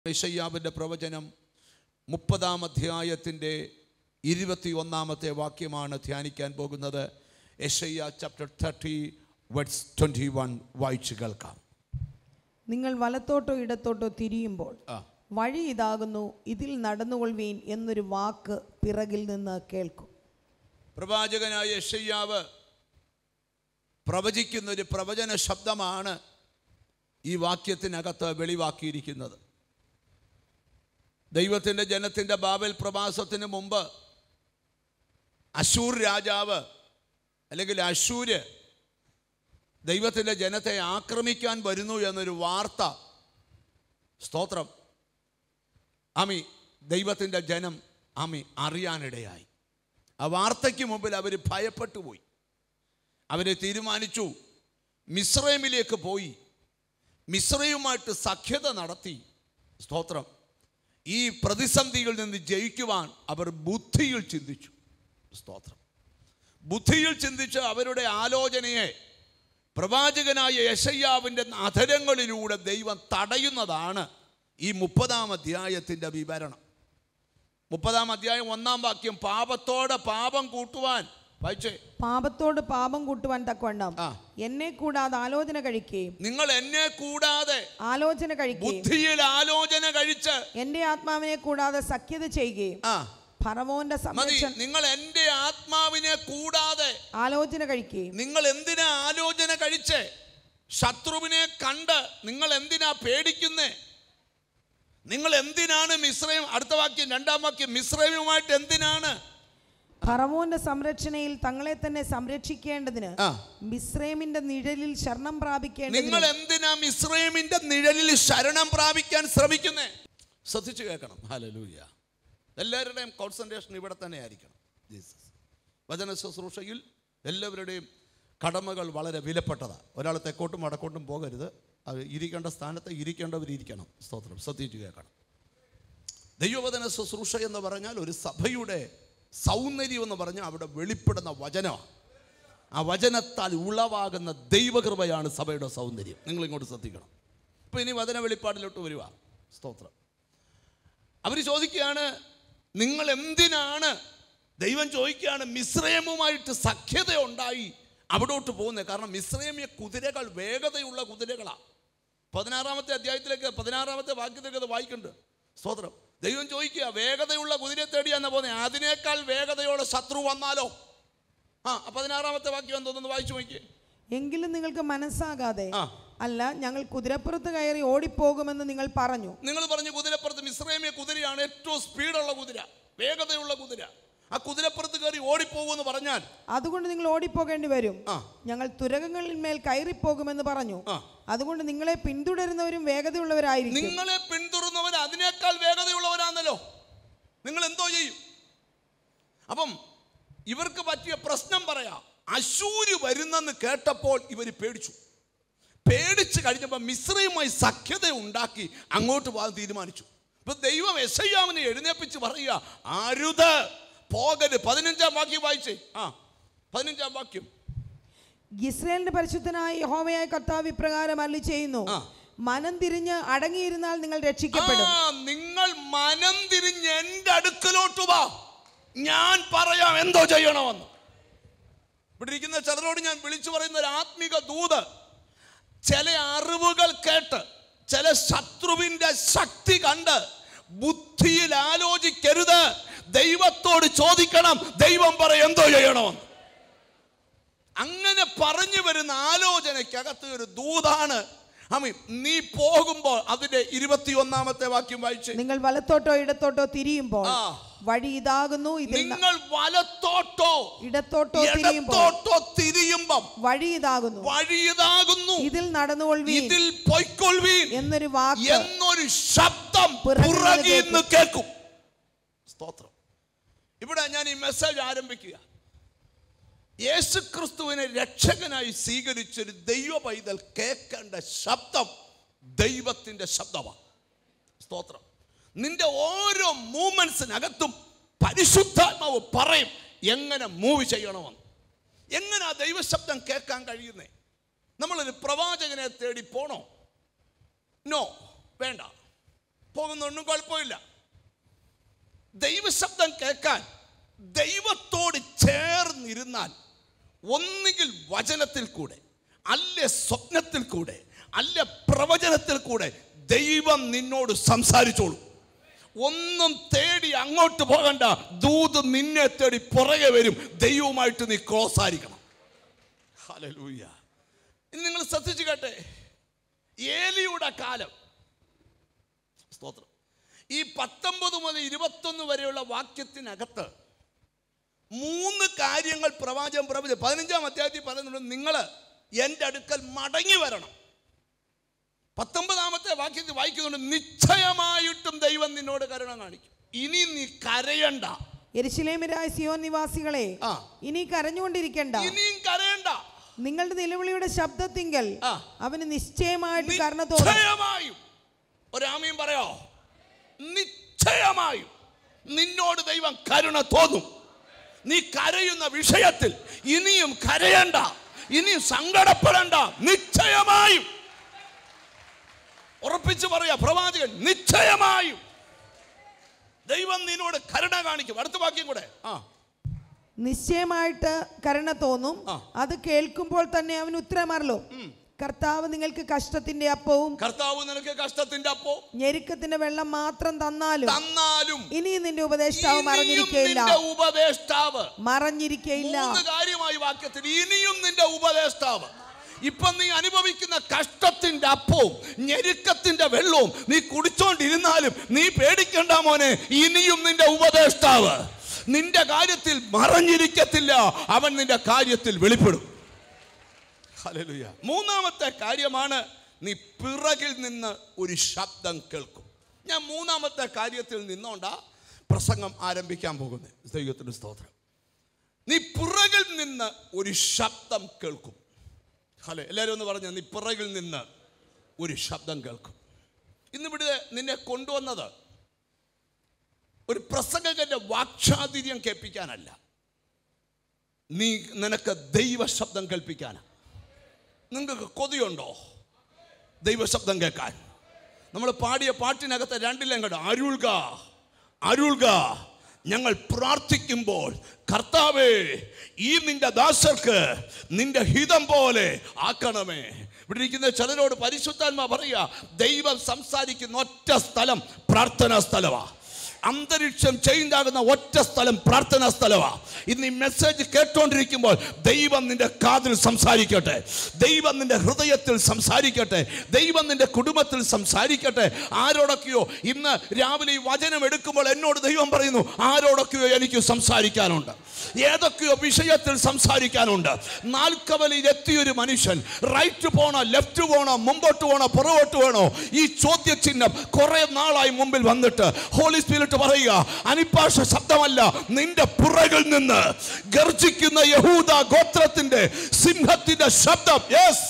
യശയ്യാവിൻ്റെ പ്രവചനം മുപ്പതാം അധ്യായത്തിൻ്റെ ഇരുപത്തി ഒന്നാമത്തെ വാക്യമാണ് ധ്യാനിക്കാൻ പോകുന്നത് യശയ്യ chapter thirty words twenty one വായിച്ചു കേൾക്കാം നിങ്ങൾ വലത്തോട്ടോ ഇടത്തോട്ടോ തിരിയുമ്പോൾ ആ വഴി ഇതാകുന്നു ഇതിൽ നടന്നുകൊള്ളുവീൻ എന്നൊരു വാക്ക് പിറകിൽ നിന്ന് കേൾക്കും പ്രവാചകനായ യശയ്യാവ് പ്രവചിക്കുന്ന ഒരു പ്രവചന ശബ്ദമാണ് ഈ വാക്യത്തിനകത്ത് വെളിവാക്കിയിരിക്കുന്നത് ദൈവത്തിൻ്റെ ജനത്തിൻ്റെ ബാബൽ പ്രവാസത്തിന് മുമ്പ് അശൂർ രാജാവ് അല്ലെങ്കിൽ അശൂര് ദൈവത്തിൻ്റെ ജനത്തെ ആക്രമിക്കാൻ വരുന്നു എന്നൊരു വാർത്ത സ്തോത്രം ആമി ദൈവത്തിൻ്റെ ജനം ആമി അറിയാനിടയായി ആ വാർത്തയ്ക്ക് മുമ്പിൽ അവർ ഭയപ്പെട്ടു പോയി അവരെ തീരുമാനിച്ചു മിശ്രൈമിലേക്ക് പോയി മിശ്രയുമായിട്ട് സഖ്യത നടത്തി സ്തോത്രം ഈ പ്രതിസന്ധിയിൽ നിന്ന് ജയിക്കുവാൻ അവർ ബുദ്ധിയിൽ ചിന്തിച്ചു സ്തോത്രം ബുദ്ധിയിൽ ചിന്തിച്ച് അവരുടെ ആലോചനയെ പ്രവാചകനായ യശയ്യാവിൻ്റെ അധരങ്ങളിലൂടെ ദൈവം തടയുന്നതാണ് ഈ മുപ്പതാം അധ്യായത്തിൻ്റെ വിവരണം മുപ്പതാം അധ്യായം ഒന്നാം വാക്യം പാപത്തോടെ പാപം കൂട്ടുവാൻ വായിച്ചേ പാപത്തോട് പാപം കൂട്ടുവാൻ തക്കവണ്ണം ആ. എന്നെ കൂടാതെ ആലോചന കഴിക്കുകയും നിങ്ങൾ എന്നെ കൂടാതെ ആലോചന കഴിക്കുകയും ബുദ്ധിയിൽ ആലോചന കഴിച്ച് എന്റെ ആത്മാവിനെ കൂടാതെ സഖ്യത ചെയ്യുകയും ആ ഫറവോന്റെ മതി സംരക്ഷണം നിങ്ങൾ എൻ്റെ ആത്മാവിനെ കൂടാതെ ആലോചന കഴിക്കുകയും നിങ്ങൾ എന്തിനാ ആലോചന കഴിച്ച് ശത്രുവിനെ കണ്ട് നിങ്ങൾ എന്തിനാ പേടിക്കുന്നേ നിങ്ങൾ എന്തിനാണ് മിശ്രയും അടുത്ത വാക്യം രണ്ടാം വാക്യം മിശ്രയുമായിട്ട് എന്തിനാണ് ഫറവോന്റെ സംരക്ഷണയിൽ തങ്ങളെ തന്നെ സംരക്ഷിക്കേണ്ടതിന് ആ. മിസ്രൈമിന്റെ നിഴലിൽ ശരണം നിങ്ങൾ പ്രാപിക്കേണ്ടതിന് എന്തിനാ മിശ്രമിന്റെ നിഴലിൽ ശരണം പ്രാപിക്കാൻ ശ്രമിക്കുന്നേ ശ്രദ്ധിച്ചു കേൾക്കണം ഹലലൂയ എല്ലാവരുടെയും കോൺസെൻട്രേഷൻ ഇവിടെ തന്നെ ആയിരിക്കണം ജീസസ് വചന ശുശ്രൂഷയിൽ എല്ലാവരുടെയും കടമകൾ വളരെ വിലപ്പെട്ടതാണ് ഒരാൾ തെക്കോട്ടും വടക്കോട്ടും പോകരുത് അത് ഇരിക്കേണ്ട സ്ഥാനത്ത് ഇരിക്കേണ്ടവർ ഇരിക്കണം സ്തോത്രം ശ്രദ്ധിച്ചു കേൾക്കണം ദൈവവചന ശുശ്രൂഷ എന്ന് പറഞ്ഞാൽ ഒരു സഭയുടെ സൗന്ദര്യം എന്ന് പറഞ്ഞാൽ അവിടെ വെളിപ്പെടുന്ന വചനമാണ് ആ വചനത്താൽ ഉളവാകുന്ന ദൈവകൃപയാണ് സഭയുടെ സൗന്ദര്യം നിങ്ങൾ ഇങ്ങോട്ട് ശ്രദ്ധിക്കണം ഇപ്പം ഇനി വചന വെളിപ്പാടിലോട്ട് വരുക സ്തോത്രം അവർ ചോദിക്കുകയാണ് നിങ്ങൾ എന്തിനാണ് ദൈവം ചോദിക്കുകയാണ് മിശ്രയമുമായിട്ട് സഖ്യത ഉണ്ടായി അവിടോട്ട് പോകുന്നത് കാരണം മിശ്രയമിയ കുതിരകൾ വേഗതയുള്ള കുതിരകളാണ് പതിനാറാമത്തെ അധ്യായത്തിലേക്ക് പതിനാറാമത്തെ വാക്യത്തിലേക്ക് അത് വായിക്കുന്നുണ്ട് സ്തോത്രം ദൈവം ചോദിക്കുക വേഗതയുള്ള കുതിരയെ തേടിയാന്ന് പോകുന്നത് അതിനേക്കാൾ വേഗതയോടെ ശത്രു വന്നാലോ ആ പതിനാറാമത്തെ വാക്യം എന്തോന്ന് വായിച്ചു നോക്കിയേ എങ്കിലും നിങ്ങൾക്ക് മനസ്സാകാതെ ആ. അല്ല ഞങ്ങൾ കുതിരപ്പുറത്ത് കയറി ഓടിപ്പോകുമെന്ന് നിങ്ങൾ പറഞ്ഞു നിങ്ങൾ പറഞ്ഞു കുതിരപ്പുറത്ത് മിശ്രമിയ കുതിരയാണ് ഏറ്റവും സ്പീഡുള്ള കുതിര വേഗതയുള്ള കുതിര ആ കുതിരപ്പുറത്ത് കയറി ഓടിപ്പോകുമെന്ന് പറഞ്ഞാൽ അതുകൊണ്ട് നിങ്ങൾ ഓടിപ്പോകേണ്ടി വരും ആ ഞങ്ങൾ തുരകങ്ങളിൽ മേൽ കയറിപ്പോകുമെന്ന് പറഞ്ഞു ആ. അതുകൊണ്ട് നിങ്ങളെ പിന്തുടരുന്നവരും വേഗതയുള്ളവരായിരിക്കും നിങ്ങളെ പിന്തുടർന്നവർ അതിനേക്കാൾ വേഗതയുള്ളവരാണല്ലോ നിങ്ങൾ എന്തോ ചെയ്യും അപ്പം ഇവർക്ക് പറ്റിയ പ്രശ്നം പറയാം അശൂര് വരുന്നെന്ന് കേട്ടപ്പോൾ ഇവർ പേടിച്ചു പേടിച്ച് കഴിഞ്ഞപ്പോൾ മിശ്രയുമായി സഖ്യത ഉണ്ടാക്കി അങ്ങോട്ട് പോകാൻ തീരുമാനിച്ചു ഇപ്പൊ ദൈവം എസയ്യാവിനെ എഴുന്നേപ്പിച്ച് പറയുക അരുത് പോകരുത് പതിനഞ്ചാം വാക്യം വായിച്ചേ ആ പതിനഞ്ചാം വാക്യം ഇസ്രയേലിന്റെ പരിശുദ്ധനായ യഹോവയായ കർത്താവ് ഇപ്രകാരം അല്ലി ചെയ്യുന്നു ആ. മനം തിരിഞ്ഞ് അടങ്ങിയിരുന്നാൽ നിങ്ങൾ രക്ഷിക്കപ്പെടും ആ നിങ്ങൾ മനം തിരിഞ്ഞ് എൻ്റെ അടുക്കലോട്ട് വാ ഞാൻ പറയാം എന്തോ ചെയ്യണമെന്ന് ഇവിടെ ഇരിക്കുന്ന ചിലരോട് ഞാൻ വിളിച്ചു പറയുന്ന ഒരു ആത്മിക ദൂത് ചില അറിവുകൾ കേട്ട് ചില ശത്രുവിൻ്റെ ശക്തി കണ്ട് ബുദ്ധിയിൽ ആലോചിക്കരുത് ദൈവത്തോട് ചോദിക്കണം ദൈവം പറയും എന്തോ ചെയ്യണമെന്ന് അങ്ങനെ പറഞ്ഞു വരുന്ന ആലോചനയ്ക്കകത്ത് ഒരു ദൂതാണ് അമ്മ നീ പോകുമ്പോൾ അതിന്റെ ഇരുപത്തിയൊന്നാമത്തെ വാക്യം വായിച്ച് നിങ്ങൾ വലത്തോട്ടോ ഇടത്തോട്ടോ തിരിയുമ്പോൾ ആ. വഴി ഇതാകുന്നു ഇതിൽ ന- നിങ്ങൾ വലത്തോട്ടോ ഇടത്തോട്ടോ തിരിയുമ്പോൾ ഇടത്തോട്ടോ തിരിയുമ്പം വഴി ഇതാകുന്നു വഴിയതാകുന്നു ഇതിൽ നടന്നുകൊള്ളുവീൻ ഇതിൽ പൊയ്ക്കൊള്ളുവീൻ എന്നൊരു വാക്ക് എന്നൊരു ശബ്ദം പിറകിൽ നിന്ന് പുറകിൽ നിന്ന് കേൾക്കും സ്തോത്രം ഇവിടെ ഞാൻ ഈ മെസ്സേജ് ആരംഭിക്കുക യേശുക്രിസ്തുവിനെ രക്ഷകനായി സ്വീകരിച്ചൊരു ദൈവ പൈതൽ കേൾക്കേണ്ട ശബ്ദം ദൈവത്തിൻ്റെ ശബ്ദമാണ് സ്തോത്രം നിന്റെ ഓരോ മൂമെന്റ്സിനകത്തും പരിശുദ്ധാത്മാവ് പറയും എങ്ങനെ മൂവ് ചെയ്യണമെന്ന് എങ്ങനെ ആ ദൈവശബ്ദം കേൾക്കാൻ കഴിയുന്നേ നമ്മളൊരു പ്രവാചകനെ തേടി പോണോ നോ വേണ്ട പോകുന്നൊന്നും കുഴപ്പമില്ല ദൈവശബ്ദം കേൾക്കാൻ ദൈവത്തോട് ചേർന്നിരുന്നാൽ ഒന്നുകിൽ വചനത്തിൽ കൂടെ അല്ല സ്വപ്നത്തിൽ കൂടെ അല്ല പ്രവചനത്തിൽ കൂടെ ദൈവം നിന്നോട് സംസാരിച്ചോളൂ ഒന്നും തേടി അങ്ങോട്ട് പോകണ്ട ദൂത് നിന്നെ തേടി പുറകെ വരും ദൈവവുമായിട്ട് നീ ക്രോസ് ആയിരിക്കണം ഹല്ലേലൂയ ഇനി നിങ്ങൾ ശ്രദ്ധിച്ചു കേട്ടെ ഏലിയുടെ കാലം സ്തോത്രം ഈ പത്തൊമ്പത് മുതൽ ഇരുപത്തൊന്ന് വരെയുള്ള വാക്യത്തിനകത്ത് മൂന്ന് കാര്യങ്ങൾ പ്രവാചകൻ പ്രവച പതിനഞ്ചാം അധ്യായത്തിൽ പറയുന്നുണ്ട് നിങ്ങൾ എൻ്റെ അടുക്കൽ മടങ്ങി വരണം പത്തൊമ്പതാമത്തെ വാക്യത്തിൽ വായിക്കുന്നുണ്ട് നിശ്ചയമായിട്ടും ദൈവം നിന്നോട് കരുണ കാണിക്കും ഇനി നീ കരയണ്ട യെരുശലേമിലായ സിയോൻ നിവാസികളെ ആ. ഇനി കരഞ്ഞുകൊണ്ടിരിക്കണ്ട ഇനിയും കരയണ്ട നിങ്ങളുടെ നിലവിളിയുടെ ശബ്ദത്തിങ്കൽ ആ. അവന് നിശ്ചയമായിട്ട് കരുണ തോന്നും നിശ്ചയമായും ഒരാമയും പറയോ നിശ്ചയമായും നിന്നോട് ദൈവം കരുണ തോന്നും നീ കരയുന്ന വിഷയത്തിൽ ഇനിയും കരയണ്ട ഇനിയും സങ്കടപ്പെടണ്ട നിശ്ചയമായും ഉറപ്പിച്ചു പറയാ പ്രവാചകൻ നിശ്ചയമായും ദൈവം നിന്നോട് കരുണ കാണിക്കും അടുത്ത വാക്യം കൂടെ ആ നിശ്ചയമായിട്ട് കരുണ തോന്നും ആ. അത് കേൾക്കുമ്പോൾ തന്നെ അവൻ ഉത്തരമറലോ കർത്താവ് നിങ്ങൾക്ക് കഷ്ടത്തിന്റെ അപ്പവും കർത്താവ് നിനക്ക് കഷ്ടത്തിന്റെ അപ്പോ ഞെരുക്കത്തിന്റെ വെള്ളം മാത്രം തന്നാലും തന്നാലും ഇനിയും നിന്റെ ഉപദേഷ്ടാവ് ഇനിയും മറഞ്ഞിരിക്കയില്ല നിന്റെ ഉപദേഷ്ടാവ് മറഞ്ഞിരിക്കയില്ല മൂന്ന് കാര്യമായി വാക്യത്തിൽ ഇനിയും നിന്റെ ഉപദേഷ്ടാവ് ഇപ്പൊ നീ അനുഭവിക്കുന്ന കഷ്ടത്തിന്റെ അപ്പവും ഞെരുക്കത്തിന്റെ വെള്ളവും നീ കുടിച്ചോണ്ടിരുന്നാലും നീ പേടിക്കണ്ട മോനെ ഇനിയും നിന്റെ ഉപദേഷ്ടാവ് നിന്റെ കാര്യത്തിൽ മറഞ്ഞിരിക്കത്തില്ല അവൻ നിന്റെ കാര്യത്തിൽ വെളിപ്പെടും ഹല്ലേലൂയ. മൂന്നാമത്തെ കാര്യമാണ് നീ പിറകിൽ നിന്ന് ഒരു ശബ്ദം കേൾക്കും ഞാൻ മൂന്നാമത്തെ കാര്യത്തിൽ നിന്നോണ്ടാ പ്രസംഗം ആരംഭിക്കാൻ പോകുന്നത് ദൈവത്തിന്റെ സ്തോത്രം നീ പിറകിൽ നിന്ന് ഒരു ശബ്ദം കേൾക്കും ഹലോ എല്ലാവരും ഒന്ന് പറഞ്ഞ നീ പിറകിൽ നിന്ന് ഒരു ശബ്ദം കേൾക്കും ഇന്നിവിടെ നിന്നെ കൊണ്ടുവന്നത് ഒരു പ്രസംഗകന്റെ വാക്ചാതിര്യം കേൾപ്പിക്കാനല്ല നീ നിനക്ക് ദൈവ ശബ്ദം കേൾപ്പിക്കാനാ നിങ്ങൾക്ക് കൊതിയുണ്ടോ ദൈവശബ്ദം കേൾക്കാൻ നമ്മൾ പാടിയ പാട്ടിനകത്ത് രണ്ടിലും കണ്ടു അരുൾക അരുൾക ഞങ്ങൾ പ്രാർത്ഥിക്കുമ്പോൾ കർത്താവേ ഈ നിന്റെ ദാസർക്ക് നിന്റെ ഹിതം പോലെ ആക്കണമേ ഇവിടെ ഇരിക്കുന്ന ചിലരോട് പരിശുദ്ധാത്മാ പറയുക ദൈവം സംസാരിക്കുന്ന ഒറ്റ സ്ഥലം പ്രാർത്ഥനാ സ്ഥലമാണ് അന്തരീക്ഷം ചേഞ്ച് ആകുന്ന ഒറ്റ സ്ഥലം പ്രാർത്ഥനാ സ്ഥലമാണ് ഇന്ന് ഈ മെസ്സേജ് കേട്ടോണ്ടിരിക്കുമ്പോൾ ദൈവം നിന്റെ കാതിൽ സംസാരിക്കട്ടെ ദൈവം നിന്റെ ഹൃദയത്തിൽ സംസാരിക്കട്ടെ ദൈവം നിന്റെ കുടുംബത്തിൽ സംസാരിക്കട്ടെ ആരോടൊക്കെയോ ഇന്ന് രാവിലെ ഈ വചനം എടുക്കുമ്പോൾ എന്നോട് ദൈവം പറയുന്നു ആരോടൊക്കെയോ എനിക്ക് സംസാരിക്കാനുണ്ട് ഏതൊക്കെയോ വിഷയത്തിൽ സംസാരിക്കാനുണ്ട് നാൽക്കവലയിൽ എത്തിയൊരു മനുഷ്യൻ റൈറ്റ് പോണോ ലെഫ്റ്റ് പോണോ മുമ്പോട്ട് പോണോ പുറകോട്ട് വേണോ ഈ ചോദ്യചിഹ്നം കുറെ നാളായി മുമ്പിൽ വന്നിട്ട് ഹോളി സ്പിരിറ്റ് പറയുക അനിപ്പാഷ ശബ്ദമല്ല നിന്റെ പുറകിൽ നിന്ന് ഗർജിക്കുന്ന യഹൂദ ഗോത്രത്തിന്റെ സിംഹത്തിന്റെ ശബ്ദം യെസ്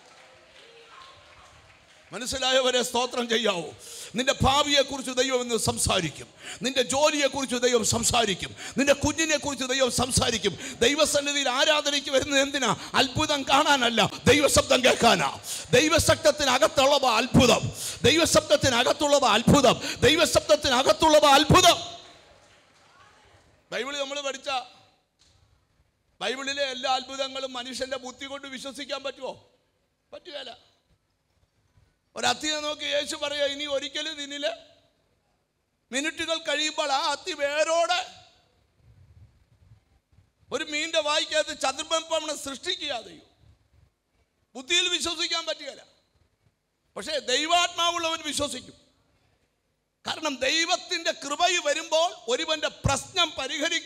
മനസ്സിലായവരെ സ്തോത്രം ചെയ്യാവൂ നിന്റെ ഭാവിയെക്കുറിച്ച് ദൈവം ഇന്ന് സംസാരിക്കും നിന്റെ ജോലിയെക്കുറിച്ച് ദൈവം സംസാരിക്കും നിന്റെ കുഞ്ഞിനെ കുറിച്ച് ദൈവം സംസാരിക്കും ദൈവസന്നിധിയിൽ ആരാധനയ്ക്ക് വരുന്നത് എന്തിനാ അത്ഭുതം കാണാനല്ല ദൈവശബ്ദം കേൾക്കാനാ ദൈവശബ്ദത്തിനകത്തുള്ളത് അത്ഭുതം ദൈവശബ്ദത്തിനകത്തുള്ളത് അത്ഭുതം ദൈവശബ്ദത്തിനകത്തുള്ളത് അത്ഭുതം ബൈബിളിൽ നമ്മൾ പഠിച്ച ബൈബിളിലെ എല്ലാ അത്ഭുതങ്ങളും മനുഷ്യന്റെ ബുദ്ധി കൊണ്ട് വിശ്വസിക്കാൻ പറ്റുമോ പറ്റുകയില്ല ഒരത്തിയെ നോക്കി യേശു പറയുക ഇനി ഒരിക്കലും നിന്നില് മിനിറ്റുകൾ കഴിയുമ്പോൾ ആ അത്തി വേരോടെ ഒരു മീനിന്റെ വായിക്കകത്ത് ചതുർബമ്പണം സൃഷ്ടിക്കുക ദൈവം ബുദ്ധിയിൽ വിശ്വസിക്കാൻ പറ്റുകയില്ല പക്ഷേ ദൈവാത്മാവുള്ളവൻ വിശ്വസിക്കും കാരണം ദൈവത്തിന്റെ കൃപയിൽ വരുമ്പോൾ ഒരുവന്റെ പ്രശ്നം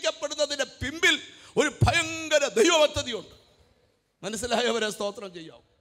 പരിഹരിക്കപ്പെടുന്നതിന്റെ പിമ്പിൽ ഒരു ഭയങ്കര ദൈവപദ്ധതിയുണ്ട് മനസ്സിലായവരെ സ്തോത്രം ചെയ്യാവും